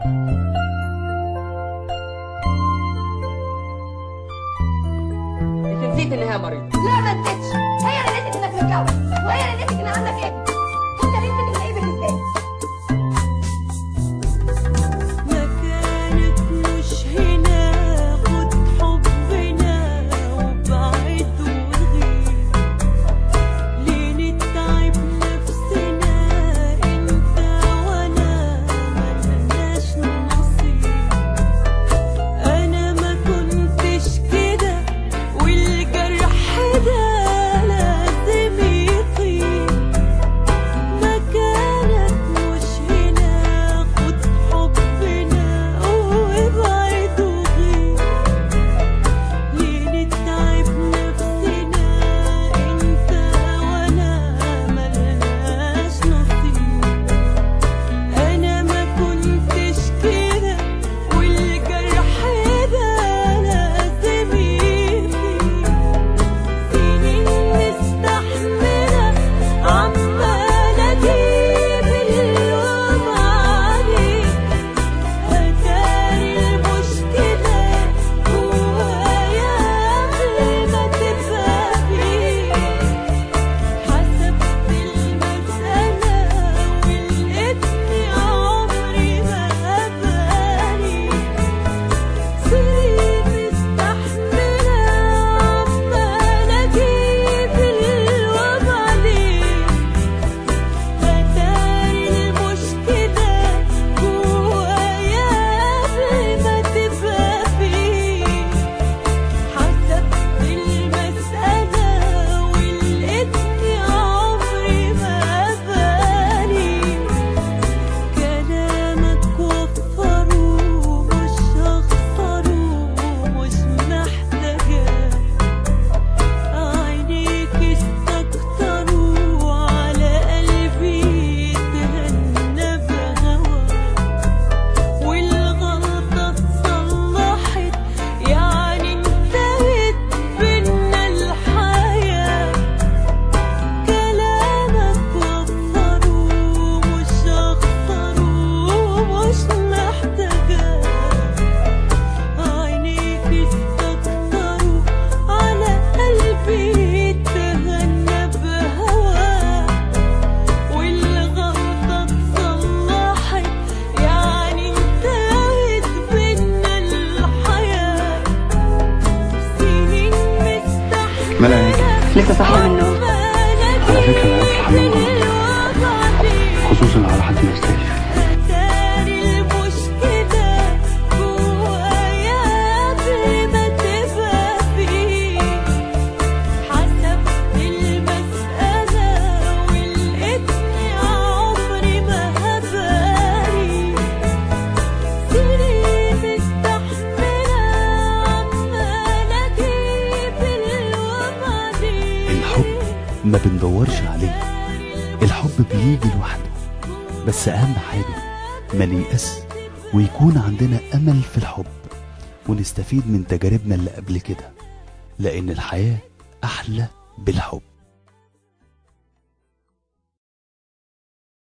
انت نسيت ان هي مريضه لا ما نسيتش هي اللي نسيت انك متجوز وهي اللي نسيت ان عندك ابن انت اللي نسيت ان ايه بالنسبه لي مكانك مش هنا خد حبنا وبعد وغير ليه نتعب نفسنا انت وانا ملناش نصيب انا ما كنتش كده والجرح ده لازم يطيب مكانك مش هنا خد حبنا وابعد وغير ليه نتعب نفسنا انت وانا ملناش نصيب انا ما كنتش كده والجرح ده لازم يطيب سنين مستحملة عمالة أجيب اللوم عليك أتاري المشكلة جوايا قبل ما تبقى فيك حسبت المسألة ولقيتني عمري ما هبالي سنين مستحملة عمالة أجيب اللوم عليك أتاري المشكلة جوايا قبل ما تبقى فيك حسبت المسألة ولقيتني عمري ما بالي كلامك وفره مش هخسره مش محتاجاه عينيك استكتروا على قلبي يتهنى بهواك والغلطة اتصلحت يعني انتهت بينا الحياة كلامك وفره مش هخسره مش محتاجاه عينيك استكتروا على قلبي يتهنى بهواك والغلطة اتصلحت يعني انتهت بينا الحياة سنين مستحملة ملاك لسه صاحية من النوم على فكرة أنا في الحمام خصوصا على حد مستهدف أتاري المشكلة جوايا قبل ما تبقى فيك حسبت المسألة ولقيتني عمري ما هبالي سنين مستحملة عمالة أجيب اللوم عليك الحب ما بندورش عليه الحب بيجي لوحده بس أهم حاجة ما نيأس ويكون عندنا أمل في الحب ونستفيد من تجاربنا اللي قبل كده لأن الحياة أحلى بالحب